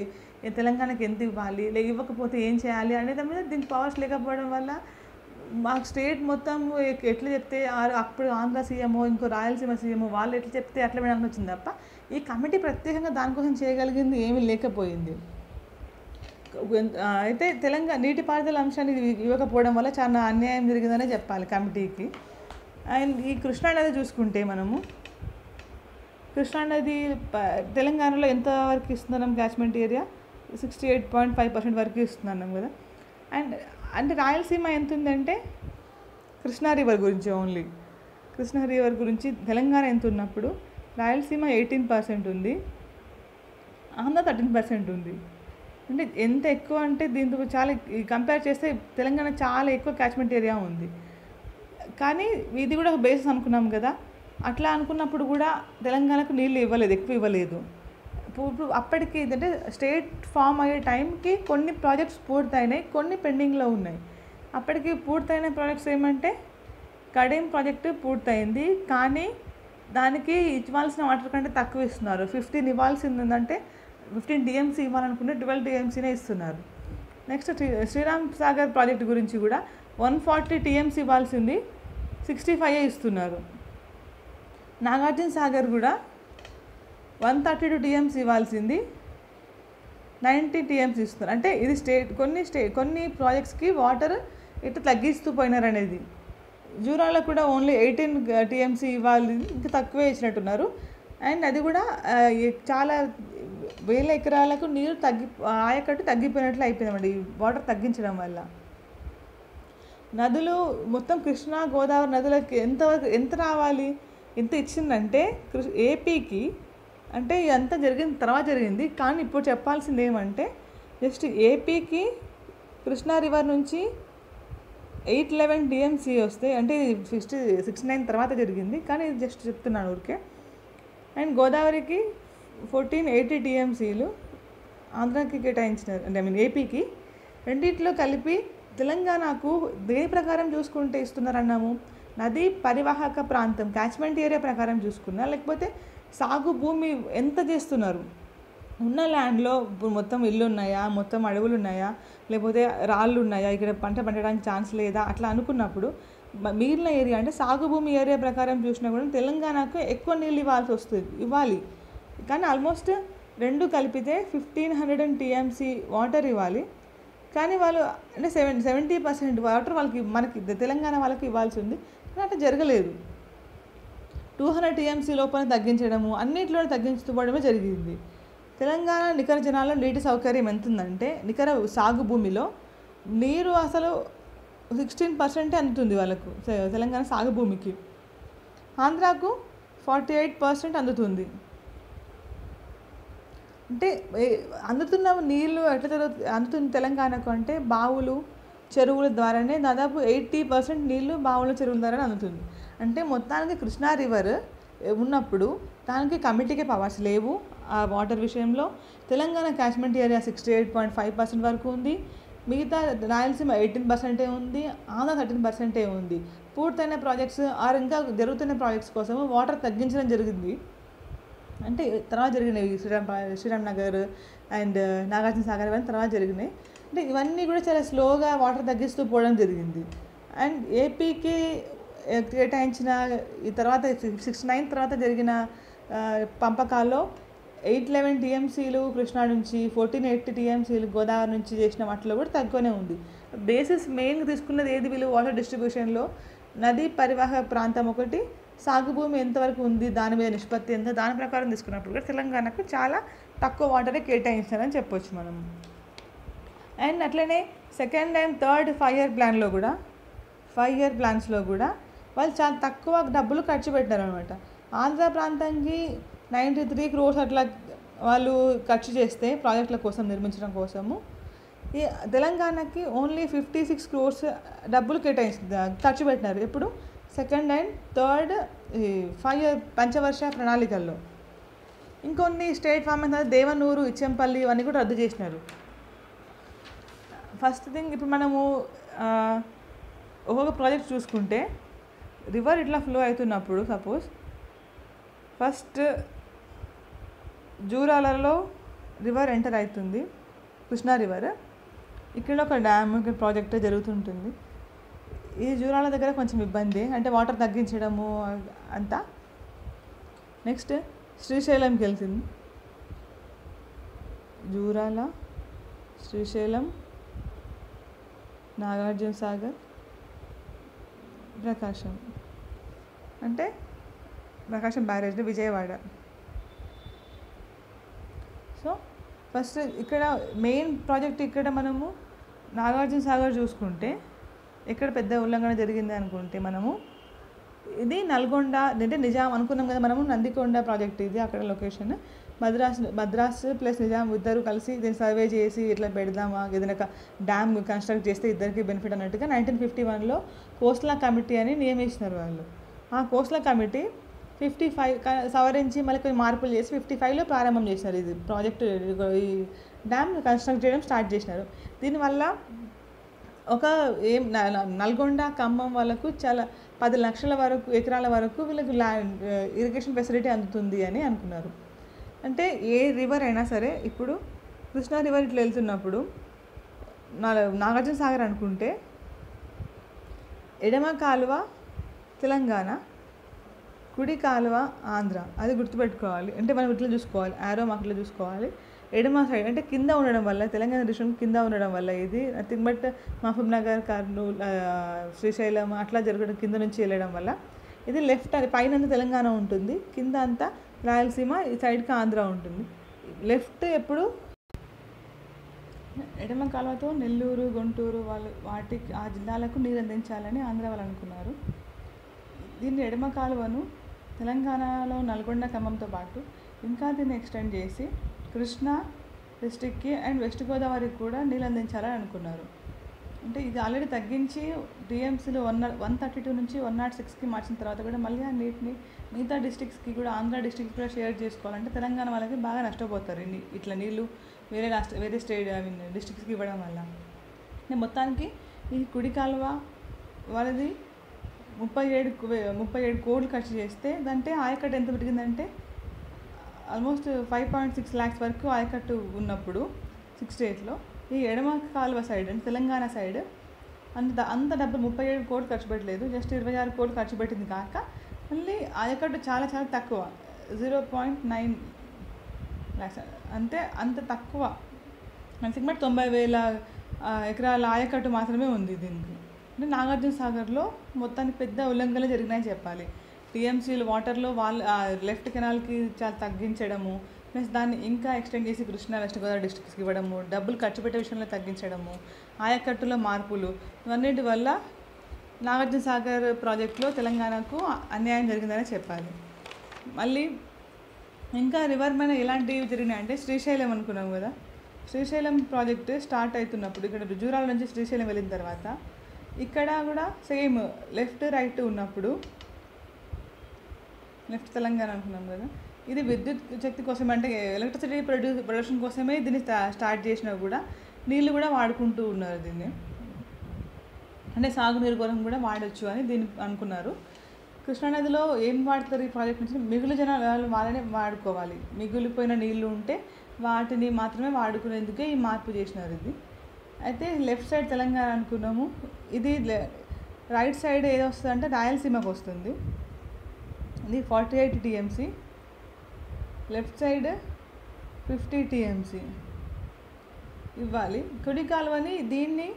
ఏ తెలంగాణకి ఎంత ఇవ్వాలి లే ఇవ్వకపోతే ఏం చేయాలి అనే దాని మీద దీనికి పవర్స్ లేకపోవడం వల్ల మాకు స్టేట్ మొత్తం ఎ- ఎట్లా చెప్తే ఆ- అప్పుడు ఆంధ్ర సీఎంఓ ఇంకో రాయలసీమ సీఎంఓ వాళ్ళు ఎట్లా చెప్తే అట్లా వినాలని వచ్చింది తప్ప ఈ కమిటీ ప్రత్యేకంగా దానికోసం చేయగలిగింది ఏమీ లేకపోయింది ఎంత- ఆ, అయితే తెలంగాణ నీటిపారుదల అంశాన్ని ఇవి- ఇవ్వకపోవడం వల్ల చాలా అన్యాయం జరిగిందనే చెప్పాలి కమిటీకి అండ్ ఈ కృష్ణానది చూసుకుంటే మనము కృష్ణానది ప- తెలంగాణలో ఎంత వరకు ఇస్తున్నాం catchment area sixty eight point five percent వరకు ఇస్తున్నాం కదా అండ్ అంటే రాయలసీమ ఎంత ఉందంటే కృష్ణా రివర్ గురించి ఓన్లీ కృష్ణా రివర్ గురించి తెలంగాణ ఎంత ఉన్నప్పుడు రాయలసీమ ఎయిటీన్ పర్సెంట్ ఉంది ఆంధ్ర థర్టీన్ పర్సెంట్ ఉంది అంటే ఎంత ఎక్కువ అంటే దీంతో చాలా కంపేర్ చేస్తే తెలంగాణ చాలా ఎక్కువ క్యాచ్మెంట్ ఏరియా ఉంది కానీ ఇది కూడా ఒక బేసిస్ అనుకున్నాం కదా అట్లా అనుకున్నప్పుడు కూడా తెలంగాణకు నీళ్ళు ఇవ్వలేదు ఎక్కువ ఇవ్వలేదు ఇప్పుడు ఇప్పుడు అప్పటికి ఏంటంటే స్టేట్ ఫామ్ అయ్యే టైంకి కొన్ని ప్రాజెక్ట్స్ పూర్తయినాయి కొన్ని పెండింగ్లో ఉన్నాయి అప్పటికి పూర్తయిన ప్రాజెక్ట్స్ ఏమంటే కడేం ప్రాజెక్టు పూర్తయింది కానీ దానికి ఇవ్వాల్సిన వాటర్ కంటే తక్కువ ఇస్తున్నారు ఫిఫ్టీన్ ఇవ్వాల్సింది ఏంటంటే ఫిఫ్టీన్ టీఎంసీ ఇవ్వాలనుకుంటే ట్వెల్వ్ టీఎంసీనే ఇస్తున్నారు నెక్స్ట్ శ్రీ శ్రీరామ్ సాగర్ ప్రాజెక్ట్ గురించి కూడా వన్ ఫార్టీ టీఎంసీ ఇవ్వాల్సింది సిక్స్టీ ఫైవ్ ఇస్తున్నారు నాగార్జున సాగర్ కూడా వన్ థర్టీ టూ టీఎంసీ ఇవ్వాల్సింది నైంటీ టీఎంసీ ఇస్తున్నారు అంటే ఇది స్టేట్ కొన్ని స్టే కొన్ని ప్రాజెక్ట్స్కి వాటర్ ఇట్లా తగ్గిస్తూ పోయినారు అనేది జూరాలో కూడా ఓన్లీ ఎయిటీన్ టీఎంసీ ఇవ్వాలి ఇంకా తక్కువే ఇచ్చినట్టున్నారు అండ్ అది కూడా ఆ, ఎ- చాలా వేల ఎకరాలకు నీరు తగ్గి ఆయకట్టు తగ్గిపోయినట్లు అయిపోయిందండి ఈ వాటర్ తగ్గించడం వల్ల నదులు మొత్తం కృష్ణా గోదావరి నదులకి ఎంత ఎంత రావాలి ఎంత ఇచ్చిందంటే కృ- ఏపీకి అంటే ఇదంతా జరిగిన తర్వాత జరిగింది కానీ ఇప్పుడు చెప్పాల్సింది ఏమంటే జస్ట్ ఏపీకి కృష్ణా రివర్ నుంచి ఎయిట్ లెవెన్ టీఎంసీ వస్తే అంటే సిక్స్టీ సిక్స్టీ నైన్ తర్వాత జరిగింది కానీ ఇది జస్ట్ చెప్తున్నాను ఊరికే అండ్ గోదావరికి ఫోర్టీన్ ఎయిటీ టీఎంసీలు ఆంధ్రాకి కేటాయించినారు అంటే ఐ మీన్ ఏపీకి రెండిట్లో కలిపి తెలంగాణకు దేని ప్రకారం చూసుకుంటే ఇస్తున్నారన్నాము నదీ పరివాహక ప్రాంతం క్యాచ్మెంట్ ఏరియా ప్రకారం చూసుకున్నా లేకపోతే సాగు భూమి ఎంత చేస్తున్నారు ఉన్న ల్యాండ్లో ఇప్పుడు మొత్తం ఇల్లు ఉన్నాయా మొత్తం అడవులు ఉన్నాయా లేకపోతే రాళ్ళు ఉన్నాయా ఇక్కడ పంట పండడానికి ఛాన్స్ లేదా అట్లా అనుకున్నప్పుడు మ- మిగిలిన ఏరియా అంటే సాగు భూమి ఏరియా ప్రకారం చూసినా కూడా తెలంగాణకు ఎక్కువ నీళ్ళు ఇవ్వాల్సి వస్తుంది ఇవ్వాలి కానీ ఆల్మోస్ట్ రెండు కలిపితే fifteen hundred and TMC water ఇవ్వాలి కానీ వాళ్ళు అంటే సెవెన్ సెవెంటీ పర్సెంట్ వాటర్ వాళ్ళకి మనకి తెలంగాణ వాళ్ళకి ఇవ్వాల్సి ఉంది కానీ అట్లా జరగలేదు టూ హండ్రెడ్ టీఎంసీ లోపల తగ్గించడము అన్నింటిలోనే తగ్గించుతూ పోవడమే జరిగింది తెలంగాణ నికర జనాల్లో నీటి సౌకర్యం ఎంత ఉందంటే నికర సాగు భూమిలో నీరు అసలు సిక్స్టీన్ పర్సెంటే అందుతుంది వాళ్ళకు తె- తెలంగాణ సాగు భూమికి ఆంధ్రాకు ఫార్టీ ఎయిట్ పర్సెంట్ అందుతుంది అంటే ఏ- అందుతున్న నీళ్ళు ఎట్లా జరుగుతుంది అందుతుంది తెలంగాణకు అంటే బావులు చెరువుల ద్వారానే దాదాపు ఎయిటీ పర్సెంట్ నీళ్ళు బావుల చెరువుల ద్వారా అందుతుంది అంటే మొత్తానికి కృష్ణా రివర్ ఉన్నప్పుడు దానికి కమిటీకి పవర్స్ లేవు ఆ వాటర్ విషయంలో Telangana catchment area sixty eight point five percent వరకు ఉంది మిగతా రాయలసీమ ఎయిటీన్ పర్సెంటే ఉంది ఆంధ్ర థర్టీన్ పర్సెంటే ఉంది పూర్తయిన ప్రాజెక్ట్స్ ఆర్ ఇంకా జరుగుతున్న ప్రాజెక్ట్స్ కోసం వాటర్ తగ్గించడం జరిగింది అంటే తర్వాత జరిగినాయి శ్రీరామ్ పా- శ్రీరామ్ నగర్ అండ్ నాగార్జున సాగర్ ఇవన్నీ తర్వాత జరిగినాయి అంటే ఇవన్నీ కూడా చాలా స్లోగా వాటర్ తగ్గిస్తూ పోవడం జరిగింది అండ్ ఏపీకి ఏ, కేటాయించిన ఈ తర్వాత సిక్స్ నైన్ తర్వాత జరిగిన ఆ, పంపకాల్లో ఎయిట్ లెవెన్ టీఎంసీలు కృష్ణా నుంచి ఫోర్టీన్ ఎయిట్ టీఎంసీలు గోదావరి నుంచి చేసిన వాటిలో కూడా తక్కువనే ఉంది బేసిస్ మెయిన్గా తీసుకున్నది ఏది వీళ్ళు వాటర్ డిస్ట్రిబ్యూషన్లో నదీ పరివాహక ప్రాంతం ఒకటి సాగు భూమి ఎంతవరకు ఉంది దాని మీద నిష్పత్తి ఎంత దాని ప్రకారం తీసుకున్నప్పుడు కూడా తెలంగాణకు చాలా తక్కువ వాటరే కేటాయించారని చెప్పొచ్చు మనం అండ్ అట్లనే second and third five year ప్లాన్లో కూడా ఫైవ్ ఇయర్ ప్లాన్స్లో కూడా వాళ్ళు చాలా తక్కువ డబ్బులు ఖర్చు పెట్టారు అనమాట ఆంధ్ర ప్రాంతానికి నైంటీ త్రీ క్రోర్స్ అట్లా వాళ్ళు ఖర్చు చేస్తే ప్రాజెక్టుల కోసం నిర్మించడం కోసము ఈ తెలంగాణకి ఓన్లీ ఫిఫ్టీ సిక్స్ క్రోర్స్ డబ్బులు కేటాయించింది ఖర్చు పెట్టినారు ఎప్పుడు second and third five year పంచవర్ష ప్రణాళికల్లో ఇంకొన్ని స్టేట్ ఫార్మ్ అయితే దేవనూరు ఇచ్చంపల్లి ఇవన్నీ కూడా రద్దు చేసినారు ఫస్ట్ థింగ్ ఇప్పుడు మనము ఆ, ఒక్కొక్క ప్రాజెక్ట్ చూసుకుంటే రివర్ ఇట్లా ఫ్లో అవుతున్నప్పుడు సపోజ్ ఫస్ట్ జూరాలలో రివర్ ఎంటర్ అవుతుంది కృష్ణా రివర్ ఇక్కడ ఒక డ్యామ్ ఇక్కడ ప్రాజెక్ట్ జరుగుతుంటుంది ఈ జూరాల దగ్గర కొంచెం ఇబ్బంది అంటే వాటర్ తగ్గించడము అంతా నెక్స్ట్ శ్రీశైలంకి వెళ్తుంది జూరాల శ్రీశైలం నాగార్జున సాగర్ ప్రకాశం అంటే Prakasam barrage Vijayawada so first ఇక్కడ మెయిన్ ప్రాజెక్ట్ ఇక్కడ మనము నాగార్జున సాగర్ చూసుకుంటే ఎక్కడ పెద్ద ఉల్లంఘన జరిగింది అనుకుంటే మనము ఇది నల్గొండ అంటే నిజాం అనుకున్నాం కదా మనము నందికొండ ప్రాజెక్ట్ ఇది అక్కడ లొకేషన్ మద్రాస్ మద్రాస్ ప్లస్ నిజాం ఇద్దరు కలిసి దీన్ని సర్వే చేసి ఇట్లా పెడదామా ఏదైనా ఒక డ్యామ్ కన్స్ట్రక్ట్ చేస్తే ఇద్దరికి బెనిఫిట్ అన్నట్టుగా నైన్టీన్ ఫిఫ్టీ వన్లో కోస్లా కమిటీ అని నియమించినారు వాళ్ళు ఆ కోస్లా కమిటీ ఫిఫ్టీ ఫైవ్ సవరించి మళ్ళీ కొన్ని మార్పులు చేసి ఫిఫ్టీ ఫైవ్లో ప్రారంభం చేసినారు ఇది ప్రాజెక్ట్ ఈ డ్యామ్ కన్స్ట్రక్ట్ చేయడం స్టార్ట్ చేసినారు దీనివల్ల ఒక ఏం న- న- నల్గొండ ఖమ్మం వాళ్ళకు చాలా పది లక్షల వరకు ఎకరాల వరకు వీళ్ళకి ల్యాండ్ ఇరిగేషన్ ఫెసిలిటీ అందుతుంది అని అనుకున్నారు అంటే ఏ రివర్ అయినా సరే ఇప్పుడు కృష్ణా రివర్ ఇట్లా వెళ్తున్నప్పుడు నా నాగార్జున సాగర్ అనుకుంటే ఎడమ కాలువ తెలంగాణ కుడి కాలువ ఆంధ్ర అది గుర్తుపెట్టుకోవాలి అంటే మనం ఇట్లా చూసుకోవాలి ఆరో మాకు ఇట్లా చూసుకోవాలి ఎడమ సైడ్ అంటే కింద ఉండడం వల్ల తెలంగాణ డిస్ట్రిక్ట్ కింద ఉండడం వల్ల ఇది నథింగ్ బట్ మహబూబ్ నగర్ కర్నూలు ఆ, శ్రీశైలం అట్లా జరగడం కింద నుంచి వెళ్ళడం వల్ల ఇది లెఫ్ట్ అది పైన అంతా తెలంగాణ ఉంటుంది కింద అంతా రాయలసీమ ఈ సైడ్కి ఆంధ్ర ఉంటుంది లెఫ్ట్ ఎప్పుడు ఎడమ కాలువతో నెల్లూరు గుంటూరు వాళ్ళు వాటికి ఆ జిల్లాలకు నీరు అందించాలని ఆంధ్ర వాళ్ళు అనుకున్నారు దీన్ని ఎడమ కాలువను తెలంగాణలో నల్గొండ ఖమ్మంతో పాటు ఇంకా దీన్ని ఎక్స్టెండ్ చేసి కృష్ణా డిస్టిక్కి అండ్ వెస్ట్ గోదావరికి కూడా నీళ్ళు అందించాలని అనుకున్నారు అంటే ఇది ఆల్రెడీ తగ్గించి డిఎంసీలో వన్ వన్ థర్టీ టూ నుంచి వన్ నాట్ సిక్స్కి మార్చిన తర్వాత కూడా మళ్ళీ ఆ నీటిని మిగతా డిస్టిక్స్కి కూడా ఆంధ్ర డిస్టిక్స్ కూడా షేర్ చేసుకోవాలంటే తెలంగాణ వాళ్ళకి బాగా నష్టపోతారు ఇన్ని ఇట్లా నీళ్ళు వేరే రాష్ట్ర వేరే స్టేట్ ఐ మీన్ డిస్టిక్స్కి ఇవ్వడం వల్ల అంటే మొత్తానికి ఈ కుడి కాలువ వాళ్ళది ముప్పై ఏడు కు- ముప్పై ఏడు కోట్లు ఖర్చు చేస్తే దాంటే ఆయకట్టు ఎంత పెరిగిందంటే almost five point six lakhs వరకు ఆయకట్టు ఉన్నప్పుడు సిక్స్ స్టేట్లో ఈ ఎడమ కాలువ సైడ్ అంటే తెలంగాణ సైడ్ అంత అంత డబ్బు ముప్పై ఏడు కోట్లు ఖర్చు పెట్టలేదు జస్ట్ ఇరవై ఆరు కోట్లు ఖర్చు పెట్టింది కాక మళ్ళీ ఆయకట్టు చాలా చాలా తక్కువ జీరో పాయింట్ నైన్ ల్యాక్స్ అంటే అంత తక్కువ సిగ్మెంట్ తొంభై వేల ఆ, ఎకరాల ఆయకట్టు మాత్రమే ఉంది దీనికి అంటే నాగార్జున సాగర్లో మొత్తానికి పెద్ద ఉల్లంఘనలు జరిగినాయని చెప్పాలి టీఎంసీలు వాటర్లో వాళ్ళ లెఫ్ట్ కెనాల్కి చాలా తగ్గించడము ప్లస్ దాన్ని ఇంకా ఎక్స్టెండ్ చేసి కృష్ణా వెస్ట్ గోదావరి డిస్ట్రిక్ట్స్కి ఇవ్వడము డబ్బులు ఖర్చు పెట్టే విషయంలో తగ్గించడము ఆయకట్టులో మార్పులు ఇవన్నిటి వల్ల నాగార్జున సాగర్ ప్రాజెక్టులో తెలంగాణకు అన్యాయం జరిగిందని చెప్పాలి మళ్ళీ ఇంకా రివర్ మీద ఎలాంటివి జరిగినాయి అంటే శ్రీశైలం అనుకున్నాం కదా శ్రీశైలం ప్రాజెక్ట్ స్టార్ట్ అవుతున్నప్పుడు ఇక్కడ రుజురాల నుంచి శ్రీశైలం వెళ్ళిన తర్వాత ఇక్కడ కూడా సేమ్ లెఫ్ట్ రైట్ ఉన్నప్పుడు లెఫ్ట్ తెలంగాణ అనుకున్నాం కదా ఇది విద్యుత్ శక్తి కోసం అంటే ఎలక్ట్రిసిటీ ప్రొడ్యూస్ ప్రొడక్షన్ కోసమే దీన్ని స్టా- స్టార్ట్ చేసినా కూడా నీళ్ళు కూడా వాడుకుంటూ ఉన్నారు దీన్ని అంటే సాగునీరు కోసం కూడా వాడచ్చు అని దీన్ని అనుకున్నారు కృష్ణానదిలో ఏం వాడతారు ఈ ప్రాజెక్ట్ నుంచి మిగులు జనాలు వాళ్ళనే వాడుకోవాలి మిగిలిపోయిన నీళ్లు ఉంటే వాటిని మాత్రమే వాడుకునేందుకే ఈ మార్పు చేసినారు ఇది అయితే లెఫ్ట్ సైడ్ తెలంగాణ అనుకున్నాము ఇది లె- రైట్ సైడ్ ఏది వస్తుంది అంటే రాయలసీమకు వస్తుంది ఇది forty eight TMC left side fifty TMC ఇవ్వాలి కుడి కాలువని దీన్ని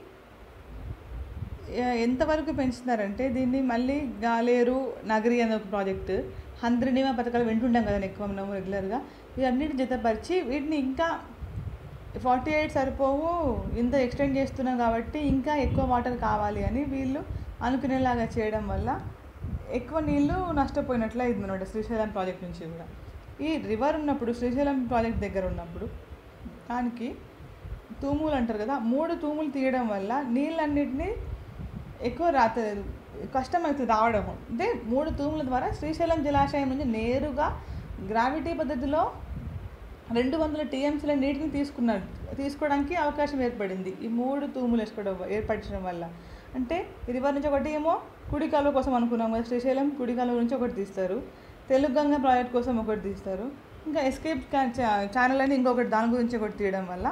ఎ- ఎంతవరకు పెంచుతున్నారంటే దీన్ని మళ్ళీ గాలేరు నగరి అనే ఒక ప్రాజెక్ట్ హంద్రినిమ పథకాలు వింటుంటాం కదా ఎక్కువ మనము రెగ్యులర్గా ఇవన్నిటి జతపరిచి వీటిని ఇంకా ఫార్టీ ఎయిట్ సరిపోవు ఇంత ఎక్స్టెండ్ చేస్తున్నాం కాబట్టి ఇంకా ఎక్కువ వాటర్ కావాలి అని వీళ్ళు అనుకునేలాగా చేయడం వల్ల ఎక్కువ నీళ్ళు నష్టపోయినట్లు అయింది అనమాట శ్రీశైలం ప్రాజెక్ట్ నుంచి కూడా ఈ రివర్ ఉన్నప్పుడు శ్రీశైలం ప్రాజెక్ట్ దగ్గర ఉన్నప్పుడు దానికి తూములు అంటారు కదా మూడు తూములు తీయడం వల్ల నీళ్ళన్నిటినీ ఎక్కువ రాత కష్టమవుతుంది రావడం అంటే మూడు తూముల ద్వారా శ్రీశైలం జలాశయం నుంచి నేరుగా గ్రావిటీ పద్ధతిలో రెండు వందల టీఎంసీల నీటిని తీసుకున్నారు తీసుకోవడానికి అవకాశం ఏర్పడింది ఈ మూడు తూములు వేసుకోవడం ఏర్పరచడం వల్ల అంటే రివర్ నుంచి ఒకటి ఏమో కుడి కాలువ కోసం అనుకున్నాం కదా శ్రీశైలం కుడి కాలువ నుంచి ఒకటి తీస్తారు తెలుగు గంగ ప్రాజెక్ట్ కోసం ఒకటి తీస్తారు ఇంకా ఎస్కేప్ ఛానల్ అని ఇంకొకటి దాని గురించి ఒకటి తీయడం వల్ల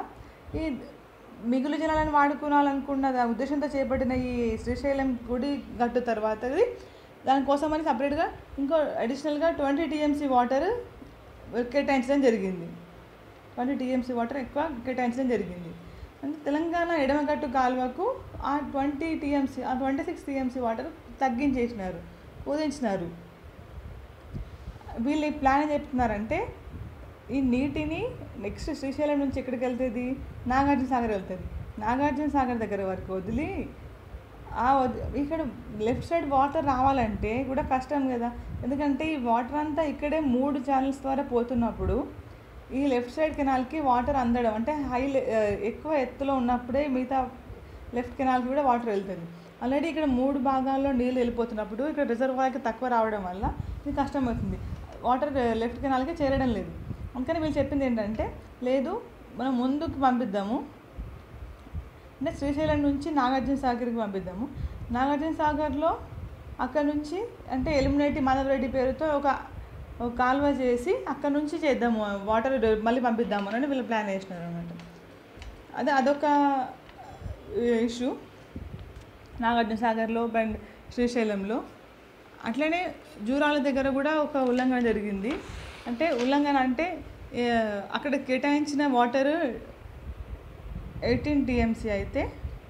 ఈ మిగులు జలాలను వాడుకోవాలనుకున్న దా- ఉద్దేశంతో చేపట్టిన ఈ శ్రీశైలం గుడి గట్టు తర్వాత ఇది దానికోసమని సపరేట్గా ఇంకో అడిషనల్గా ట్వంటీ టీఎంసీ వాటర్ కేటాయించడం జరిగింది ట్వంటీ టీఎంసీ వాటర్ ఎక్కువ కేటాయించడం జరిగింది అంటే తెలంగాణ ఎడమగట్టు కాలువకు ఆ ట్వంటీ టీఎంసీ ఆ ట్వంటీ సిక్స్ టీఎంసీ వాటర్ తగ్గించేసినారు కుదించినారు వీళ్ళు ఈ ప్లాన్ ఏం చెప్తున్నారంటే ఈ నీటిని నెక్స్ట్ శ్రీశైలం నుంచి ఎక్కడికి వెళ్తుంది నాగార్జున సాగర్ వెళ్తుంది నాగార్జున సాగర్ దగ్గర వరకు వదిలి ఆ వది ఇక్కడ లెఫ్ట్ సైడ్ వాటర్ రావాలంటే కూడా కష్టం కదా ఎందుకంటే ఈ వాటర్ అంతా ఇక్కడే మూడు ఛానల్స్ ద్వారా పోతున్నప్పుడు ఈ లెఫ్ట్ సైడ్ కెనాల్కి వాటర్ అందడం అంటే హై లె- ఆ, ఎక్కువ ఎత్తులో ఉన్నప్పుడే మిగతా లెఫ్ట్ కెనాల్కి కూడా వాటర్ వెళ్తుంది ఆల్రెడీ ఇక్కడ మూడు భాగాల్లో నీళ్ళు వెళ్ళిపోతున్నప్పుడు ఇక్కడ రిజర్వాయర్కి తక్కువ రావడం వల్ల ఇది కష్టమవుతుంది వాటర్ లెఫ్ట్ కెనాల్కి చేరడం లేదు అందుకని వీళ్ళు చెప్పింది ఏంటంటే లేదు మనం ముందుకు పంపిద్దాము అంటే శ్రీశైలం నుంచి నాగార్జున సాగర్కి పంపిద్దాము నాగార్జున సాగర్లో అక్కడ నుంచి అంటే ఎలిమినేటి మాధవరెడ్డి పేరుతో ఒక ఒక కాలువ చేసి అక్కడ నుంచి చేద్దాము వాటర్ మళ్ళీ పంపిద్దాము అని వీళ్ళు ప్లాన్ వేసినారు అనమాట అదే అదొక ఇష్యూ నాగార్జున సాగర్లో అండ్ శ్రీశైలంలో అట్లనే జూరాల దగ్గర కూడా ఒక ఉల్లంఘన జరిగింది అంటే ఉల్లంఘన అంటే ఏ, అక్కడ కేటాయించిన వాటర్ ఎయిటీన్ టీఎంసీ అయితే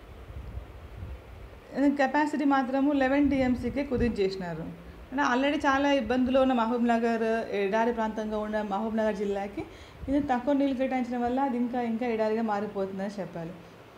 కెపాసిటీ మాత్రము లెవెన్ టీఎంసీకే కుదించేసినారు అంటే ఆల్రెడీ చాలా ఇబ్బందులు ఉన్న మహబూబ్ నగర్ ఎడారి ప్రాంతంగా ఉన్న మహబూబ్ నగర్ జిల్లాకి ఇది తక్కువ నీళ్ళు కేటాయించడం వల్ల అది ఇంకా ఇంకా ఎడారిగా మారిపోతుందని చెప్పాలి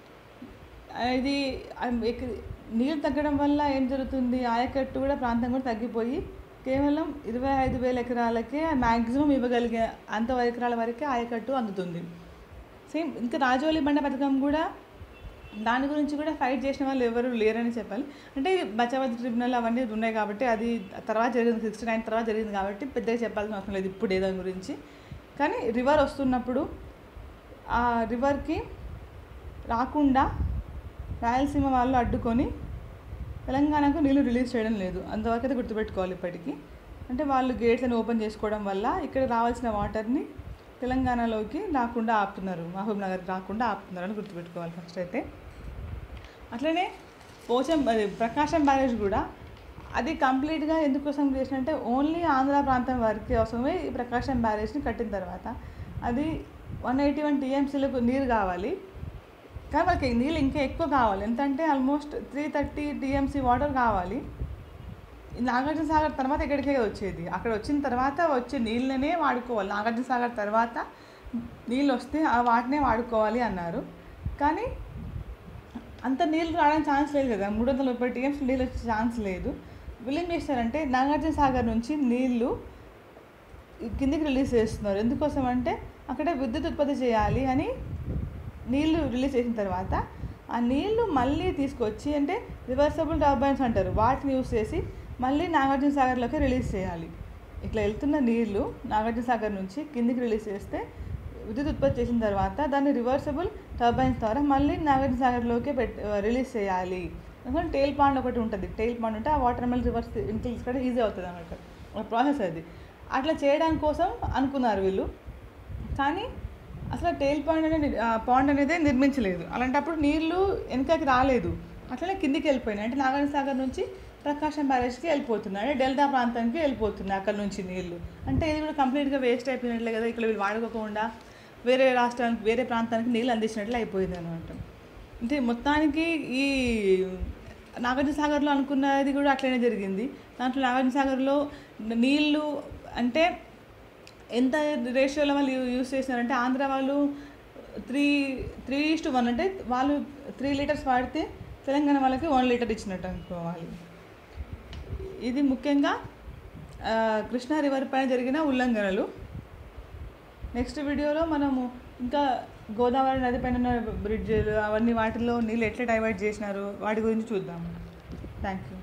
ఆ, ఇది ఆ, ఎక్- నీళ్ళు తగ్గడం వల్ల ఏం జరుగుతుంది ఆయకట్టు కూడా ప్రాంతం కూడా తగ్గిపోయి కేవలం ఇరవై ఐదు వేల ఎకరాలకే మ్యాక్సిమం ఇవ్వగలిగే అంత ఎకరాల వరకే ఆయకట్టు అందుతుంది సేమ్ ఇంకా రాజోలి బండ పథకం కూడా దాని గురించి కూడా ఫైట్ చేసిన వాళ్ళు ఎవరు లేరని చెప్పాలి అంటే బచావత్ ట్రిబ్యునల్ అవన్నీ ఉన్నాయి కాబట్టి అది తర్వాత జరిగింది సిక్స్టీ నైన్ తర్వాత జరిగింది కాబట్టి పెద్దగా చెప్పాల్సిన అవసరం లేదు ఇప్పుడు ఏ దాని గురించి కానీ రివర్ వస్తున్నప్పుడు ఆ రివర్కి రాకుండా రాయలసీమ వాళ్ళు అడ్డుకొని తెలంగాణకు నీళ్లు రిలీజ్ చేయడం లేదు అంతవరకు అయితే గుర్తుపెట్టుకోవాలి ఇప్పటికీ అంటే వాళ్ళు గేట్లను ఓపెన్ చేసుకోవడం వల్ల ఇక్కడ రావాల్సిన వాటర్ని తెలంగాణలోకి రాకుండా ఆపుతున్నారు మహబూబ్ నగర్ రాకుండా ఆపుతున్నారు అని గుర్తుపెట్టుకోవాలి ఫస్ట్ అయితే అట్లనే పోచం అది ప్రకాశం బ్యారేజ్ కూడా అది కంప్లీట్గా ఎందుకోసం చేసినంటే ఓన్లీ ఆంధ్ర ప్రాంతం వరకు అవసరమే ఈ ప్రకాశం బ్యారేజ్ని కట్టిన తర్వాత అది వన్ ఎయిటీ వన్ టీఎంసీలకు నీరు కావాలి కానీ వాళ్ళకి నీళ్ళు ఇంకా ఎక్కువ కావాలి ఎంత అంటే almost three thirty TMC water కావాలి ఈ నాగార్జున సాగర్ తర్వాత ఇక్కడికే వచ్చేది అక్కడ వచ్చిన తర్వాత వచ్చే నీళ్ళనే వాడుకోవాలి నాగార్జున సాగర్ తర్వాత నీళ్ళు వస్తే ఆ వాటినే వాడుకోవాలి అన్నారు కానీ అంత నీళ్ళు రావడానికి ఛాన్స్ లేదు కదా మూడు వందల ముప్పై టీఎంసీ నీళ్ళు వచ్చే ఛాన్స్ లేదు వీళ్ళు ఏం చేస్తారంటే నాగార్జున సాగర్ నుంచి నీళ్ళు కిందికి రిలీజ్ చేస్తున్నారు ఎందుకోసం అంటే అక్కడ విద్యుత్ ఉత్పత్తి చేయాలి అని నీళ్లు రిలీజ్ చేసిన తర్వాత ఆ నీళ్లు మళ్ళీ తీసుకొచ్చి అంటే రివర్సబుల్ టర్బైన్స్ అంటారు వాటిని యూస్ చేసి మళ్ళీ నాగార్జున సాగర్లోకి రిలీజ్ చేయాలి ఇట్లా వెళ్తున్న నీళ్లు నాగార్జున సాగర్ నుంచి కిందికి రిలీజ్ చేస్తే విద్యుత్ ఉత్పత్తి చేసిన తర్వాత దాన్ని రివర్సబుల్ టర్బైన్స్ ద్వారా మళ్ళీ నాగార్జున సాగర్లోకి పెట్ రిలీజ్ చేయాలి ఎందుకంటే టెయిల్ పాండ్ ఒకటి ఉంటుంది టెయిల్ పాండ్ ఉంటే ఆ వాటర్ మళ్ళీ రివర్స్ ఇంటికి తీసుకోవడం ఈజీ అవుతుంది అన్నమాట ఒక ప్రాసెస్ అది అట్లా చేయడానికి కోసం అనుకున్నారు వీళ్ళు కానీ అసలు టెయిల్ పాండ్ అనేది పాండ్ అనేది నిర్మించలేదు అలాంటప్పుడు నీళ్లు వెనకకి రాలేదు అట్లనే కిందికి వెళ్ళిపోయినాయి అంటే నాగార్జున సాగర్ నుంచి ప్రకాశం బ్యారేజ్కి వెళ్ళిపోతున్నాయి అంటే డెల్టా ప్రాంతానికి వెళ్ళిపోతున్నాయి అక్కడ నుంచి నీళ్లు అంటే ఇది కూడా కంప్లీట్గా వేస్ట్ అయిపోయినట్లే కదా ఇక్కడ వీళ్ళు వాడుకోకుండా వేరే రాష్ట్రానికి వేరే ప్రాంతానికి నీళ్ళు అందించినట్లు అయిపోయింది అనమాట అంటే మొత్తానికి ఈ నాగార్జున సాగర్లో అనుకున్నది కూడా అట్లనే జరిగింది దాంట్లో నాగార్జున సాగర్లో నీళ్ళు అంటే ఎంత రేషియోలో వాళ్ళు యూ- యూస్ చేసినారంటే ఆంధ్ర వాళ్ళు త్రీ త్రీ టు వన్ అంటే వాళ్ళు త్రీ లీటర్స్ వాడితే తెలంగాణ వాళ్ళకి వన్ లీటర్ ఇచ్చినట్టు అనుకోవాలి ఇది ముఖ్యంగా ఆ, కృష్ణా రివర్ పైన జరిగిన ఉల్లంఘనలు నెక్స్ట్ వీడియోలో మనము ఇంకా గోదావరి నది పైన ఉన్న బ్రిడ్జిలు అవన్నీ వాటిలో నీళ్ళు ఎట్లా డైవర్ట్ చేసినారు వాటి గురించి చూద్దాం థ్యాంక్ యూ